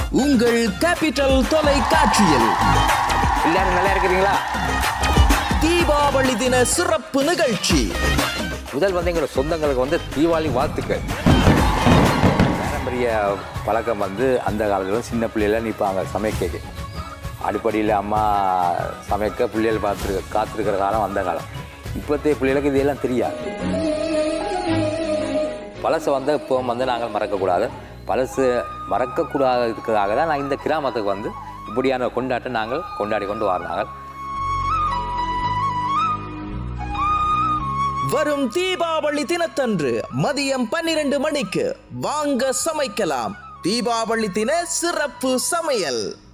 உங்கள் கேபிட்டல் தொலைக்காட்சியில் எல்லாரும் நல்லா இருக்கிறீங்களா தீபாவளி தின சிறப்பு நிகழ்ச்சி முதல் வந்து எங்களோட சொந்தங்களுக்கு வந்து தீபாவளி வாழ்த்துக்கள் பாரம்பரிய பழக்கம் வந்து அந்த காலத்துல சின்ன பிள்ளைல நிற்பாங்க சமைக்க அடிப்படையில் அம்மா சமைக்க பிள்ளைகள் பார்த்துருக்க காத்திருக்கிற காலம் அந்த காலம் இப்போத்தைய பிள்ளைகளுக்கு இதெல்லாம் தெரியாது பழசை வந்து இப்போ வந்து நாங்கள் மறக்கக்கூடாது பழசு மறக்கக்கூடாததுக்காக தான் நான் இந்த கிராமத்துக்கு வந்து இப்படியான கொண்டாட்டம் நாங்கள் கொண்டாடி கொண்டு வர்றாங்க வரும் தீபாவளி தினத்தன்று மதியம் பன்னிரண்டு மணிக்கு வாங்க சமைக்கலாம் தீபாவளி தின சிறப்பு சமையல்